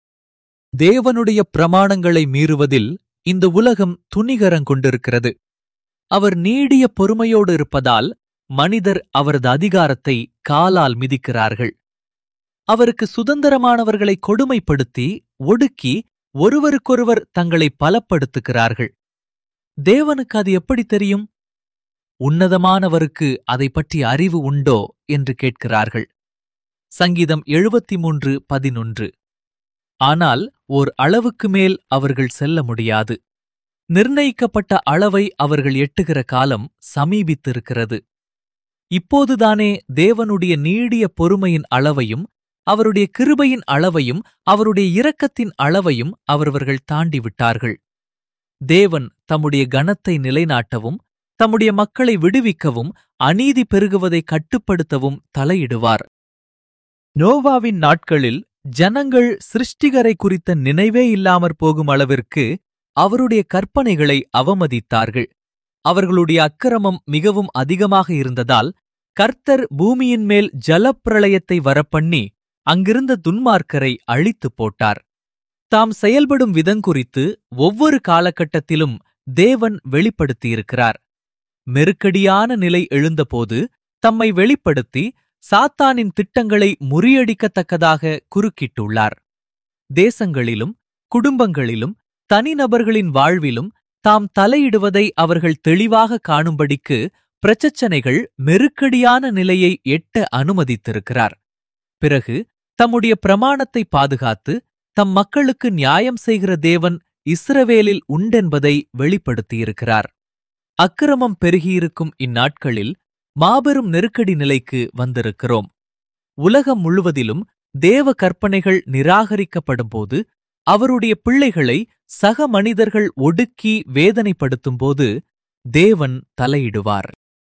தேவனுடைய பிரமாணங்களை மீறுவதில் இந்த உலகம் துணிகரங்கொண்டிருக்கிறது அவர் நீடிய பொறுமையோடு இருப்பதால் மனிதர் அவரது அதிகாரத்தை காலால் மிதிக்கிறார்கள் அவருக்கு சுதந்திரமானவர்களை கொடுமைப்படுத்தி ஒடுக்கி ஒருவருக்கொருவர் தங்களை பலப்படுத்துகிறார்கள் தேவனுக்கு அது எப்படி தெரியும் உன்னதமானவருக்கு அதை பற்றி அறிவு உண்டோ என்று கேட்கிறார்கள் சங்கீதம் எழுபத்தி மூன்று பதினொன்று ஆனால் ஓர் அளவுக்கு மேல் அவர்கள் செல்ல முடியாது நிர்ணயிக்கப்பட்ட அளவை அவர்கள் எட்டுகிற காலம் சமீபித்திருக்கிறது இப்போதுதானே தேவனுடைய நீடிய பொறுமையின் அளவையும் அவருடைய கிருபையின் அளவையும் அவருடைய இரக்கத்தின் அளவையும் அவரவர்கள் தாண்டிவிட்டார்கள் தேவன் தம்முடைய கனத்தை நிலைநாட்டவும் தம்முடைய மக்களை விடுவிக்கவும் அநீதி பெருகுவதை கட்டுப்படுத்தவும் தலையிடுவார் நோவாவின் நாட்களில் ஜனங்கள் சிருஷ்டிகரை குறித்த நினைவே இல்லாமற் போகும் அளவிற்கு அவருடைய கற்பனைகளை அவமதித்தார்கள் அவர்களுடைய அக்கிரமம் மிகவும் அதிகமாக இருந்ததால் கர்த்தர் பூமியின் மேல் ஜலப்பிரளயத்தை வரப்பண்ணி அங்கிருந்த துன்மார்க்கரை அழித்துப் போட்டார் தாம் செயல்படும் விதங்குறித்து ஒவ்வொரு காலகட்டத்திலும் தேவன் வெளிப்படுத்தியிருக்கிறார் மெருக்கடியான நிலை எழுந்தபோது தம்மை வெளிப்படுத்தி சாத்தானின் திட்டங்களை முறியடிக்கத்தக்கதாக குறுக்கிட்டுள்ளார் தேசங்களிலும் குடும்பங்களிலும் தனிநபர்களின் வாழ்விலும் தாம் தலையிடுவதை அவர்கள் தெளிவாக காணும்படிக்கு பிரச்சனைகள் மெருக்கடியான நிலையை எட்ட அனுமதித்திருக்கிறார் பிறகு தம்முடைய பிரமாணத்தை பாதுகாத்து தம் மக்களுக்கு நியாயம் செய்கிற தேவன் இஸ்ரவேலில் உண்டென்பதை வெளிப்படுத்தியிருக்கிறார் அக்கிரமம் பெருகியிருக்கும் இந்நாட்களில் மாபெரும் நெருக்கடி நிலைக்கு வந்திருக்கிறோம் உலகம் முழுவதிலும் தேவ கற்பனைகள் நிராகரிக்கப்படும்போது அவருடைய பிள்ளைகளை சக மனிதர்கள் ஒடுக்கி வேதனைப்படுத்தும்போது தேவன் தலையிடுவார்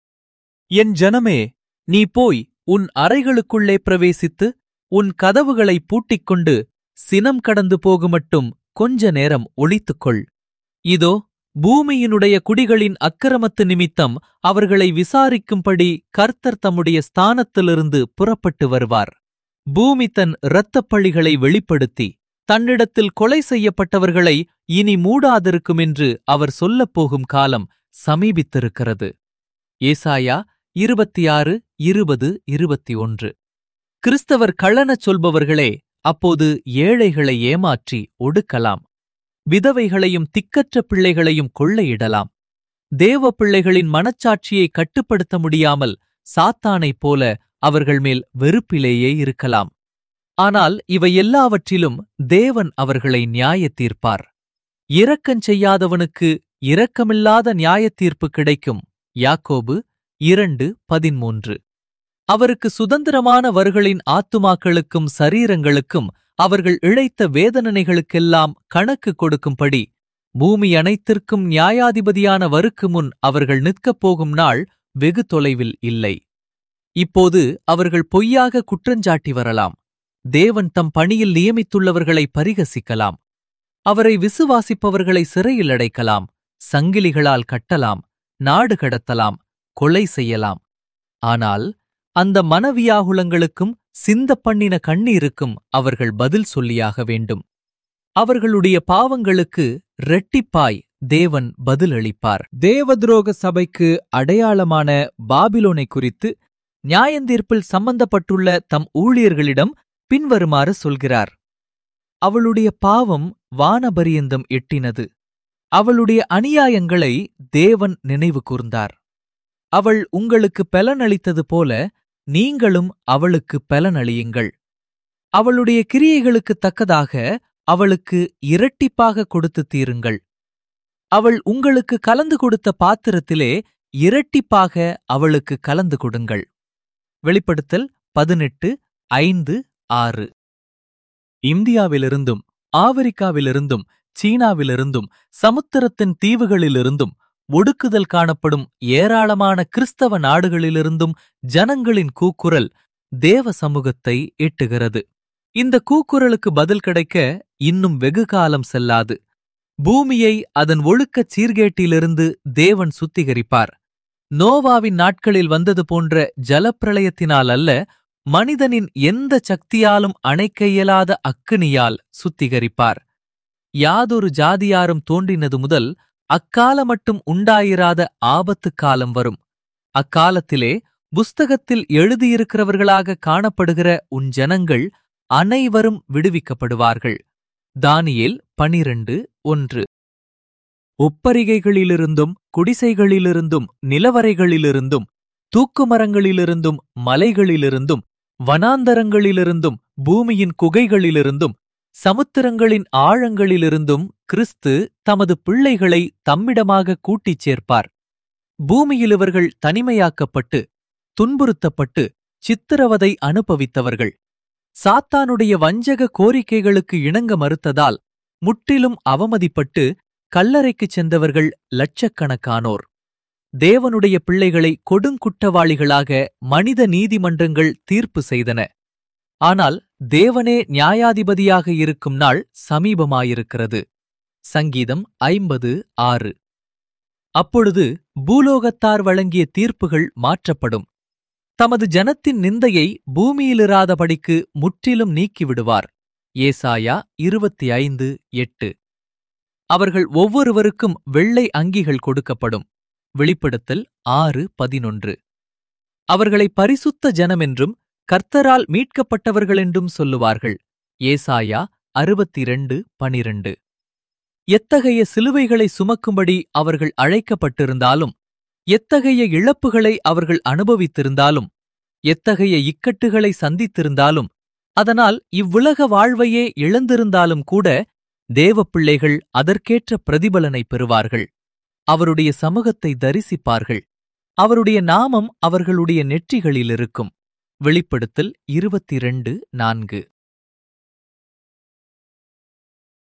என் ஜனமே நீ போய் உன் அறைகளுக்குள்ளே பிரவேசித்து உன் கதவுகளை பூட்டிக்கொண்டு சினம் கடந்து போகுமட்டும் கொஞ்ச நேரம் ஒளித்துக்கொள் இதோ பூமியினுடைய குடிகளின் அக்கிரமத்து நிமித்தம் அவர்களை விசாரிக்கும்படி கர்த்தர் தம்முடைய ஸ்தானத்திலிருந்து புறப்பட்டு வருவார் பூமி தன் இரத்தப்பழிகளை வெளிப்படுத்தி தன்னிடத்தில் கொலை செய்யப்பட்டவர்களை இனி மூடாதிருக்குமென்று அவர் சொல்லப் போகும் காலம் சமீபித்திருக்கிறது ஏசாயா இருபத்தி ஆறு இருபது இருபத்தி ஒன்று கிறிஸ்தவர் கள்ளனச் சொல்பவர்களே அப்போது ஏழைகளை ஏமாற்றி ஒடுக்கலாம் விதவைகளையும் திக்கற்ற பிள்ளைகளையும் கொள்ளையிடலாம் தேவ பிள்ளைகளின் மனச்சாட்சியை கட்டுப்படுத்த முடியாமல் சாத்தானைப் போல அவர்கள் மேல் வெறுப்பிலேயே இருக்கலாம் ஆனால் இவை எல்லாவற்றிலும் தேவன் அவர்களை நியாய தீர்ப்பார் இரக்கஞ் செய்யாதவனுக்கு இரக்கமில்லாத நியாயத்தீர்ப்பு கிடைக்கும் யாக்கோபு இரண்டு பதிமூன்று அவருக்கு சுதந்திரமானவர்களின் ஆத்துமாக்களுக்கும் சரீரங்களுக்கும் அவர்கள் இழைத்த வேதனைகளுக்கெல்லாம் கணக்கு கொடுக்கும்படி பூமி அனைத்திற்கும் நியாயாதிபதியான வருக்கு முன் அவர்கள் நிற்கப் போகும் நாள் வெகு தொலைவில் இல்லை இப்போது அவர்கள் பொய்யாக குற்றஞ்சாட்டி வரலாம் தேவன் தம் பணியில் நியமித்துள்ளவர்களை பரிகசிக்கலாம் அவரை விசுவாசிப்பவர்களை சிறையில் அடைக்கலாம் சங்கிலிகளால் கட்டலாம் நாடு கடத்தலாம் கொலை செய்யலாம் ஆனால் அந்த மனவியாகுலங்களுக்கும் சிந்த பண்ணின கண்ணீருக்கும் அவர்கள் பதில் சொல்லியாக வேண்டும் அவர்களுடைய பாவங்களுக்கு ரெட்டிப்பாய் தேவன் பதிலளிப்பார் தேவதுரோக சபைக்கு அடையாளமான பாபிலோனை குறித்து நியாயந்தீர்ப்பில் சம்பந்தப்பட்டுள்ள தம் ஊழியர்களிடம் பின்வருமாறு சொல்கிறார் அவளுடைய பாவம் வானபரியந்தம் எட்டினது அவளுடைய அநியாயங்களை தேவன் நினைவு கூர்ந்தார் அவள் உங்களுக்கு பலனளித்தது போல நீங்களும் அவளுக்கு பலனளியுங்கள் அவளுடைய கிரியைகளுக்குத் தக்கதாக அவளுக்கு இரட்டிப்பாக கொடுத்து தீருங்கள் அவள் உங்களுக்கு கலந்து கொடுத்த பாத்திரத்திலே இரட்டிப்பாக அவளுக்கு கலந்து கொடுங்கள் வெளிப்படுத்தல் பதினெட்டு ஐந்து ஆறு இந்தியாவிலிருந்தும் ஆப்பிரிக்காவிலிருந்தும் சீனாவிலிருந்தும் சமுத்திரத்தின் தீவுகளிலிருந்தும் ஒடுக்குதல் காணப்படும் ஏராளமான கிறிஸ்தவ நாடுகளிலிருந்தும் ஜனங்களின் கூக்குரல் தேவ சமூகத்தை எட்டுகிறது இந்த கூக்குரலுக்கு பதில் கிடைக்க இன்னும் வெகு காலம் செல்லாது பூமியை அதன் ஒழுக்கச் சீர்கேட்டிலிருந்து தேவன் சுத்திகரிப்பார் நோவாவின் நாட்களில் வந்தது போன்ற ஜலப்பிரளயத்தினால் அல்ல மனிதனின் எந்த சக்தியாலும் அணைக்க இயலாத அக்கினியால் சுத்திகரிப்பார் யாதொரு ஜாதியாரும் தோன்றினது முதல் அக்கால மட்டும் உண்டாயிராத ஆபத்து காலம் வரும் அக்காலத்திலே புஸ்தகத்தில் எழுதியிருக்கிறவர்களாக காணப்படுகிற உன் ஜனங்கள் அனைவரும் விடுவிக்கப்படுவார்கள் தானியேல் பனிரண்டு ஒன்று ஒப்பரிகைகளிலிருந்தும் குடிசைகளிலிருந்தும் நிலவரைகளிலிருந்தும் தூக்குமரங்களிலிருந்தும் மலைகளிலிருந்தும் வனாந்தரங்களிலிருந்தும் பூமியின் குகைகளிலிருந்தும் சமுத்திரங்களின் ஆழங்களிலிருந்தும் கிறிஸ்து தமது பிள்ளைகளை தம்மிடமாக கூட்டிச் சேர்ப்பார் பூமியில் இவர்கள் தனிமையாக்கப்பட்டு துன்புறுத்தப்பட்டு சித்திரவதை அனுபவித்தவர்கள் சாத்தானுடைய வஞ்சக கோரிக்கைகளுக்கு இணங்க மறுத்ததால் முற்றிலும் அவமதிப்பட்டு கல்லறைக்குச் சென்றவர்கள் லட்சக்கணக்கானோர் தேவனுடைய பிள்ளைகளை கொடுங்குற்றவாளிகளாக மனித நீதிமன்றங்கள் தீர்ப்பு செய்தன ஆனால் தேவனே நியாயாதிபதியாக இருக்கும் நாள் சமீபமாயிருக்கிறது சங்கீதம் ஐம்பது ஆறு அப்பொழுது பூலோகத்தார் வழங்கிய தீர்ப்புகள் மாற்றப்படும் தமது ஜனத்தின் நிந்தையை பூமியிலிராதபடிக்கு முற்றிலும் நீக்கிவிடுவார் ஏசாயா இருபத்தி ஐந்து எட்டு அவர்கள் ஒவ்வொருவருக்கும் வெள்ளை அங்கிகள் கொடுக்கப்படும் வெளிப்படுத்தல் ஆறு பதினொன்று அவர்களை பரிசுத்த ஜனமென்றும் கர்த்தரால் மீட்கப்பட்டவர்களென்றும் சொல்லுவார்கள் ஏசாயா அறுபத்திரண்டு பனிரண்டு எத்தகைய சிலுவைகளை சுமக்கும்படி அவர்கள் அழைக்கப்பட்டிருந்தாலும் எத்தகைய இழப்புகளை அவர்கள் அனுபவித்திருந்தாலும் எத்தகைய இக்கட்டுகளை சந்தித்திருந்தாலும் அதனால் இவ்வுலக வாழ்வையே இழந்திருந்தாலும் கூட தேவப்பிள்ளைகள் அதற்கேற்ற பிரதிபலனை பெறுவார்கள் அவருடைய சமூகத்தை தரிசிப்பார்கள் அவருடைய நாமம் அவர்களுடைய நெற்றிகளில் இருக்கும் வெளிப்படுத்தல் இருபத்திரண்டு நான்கு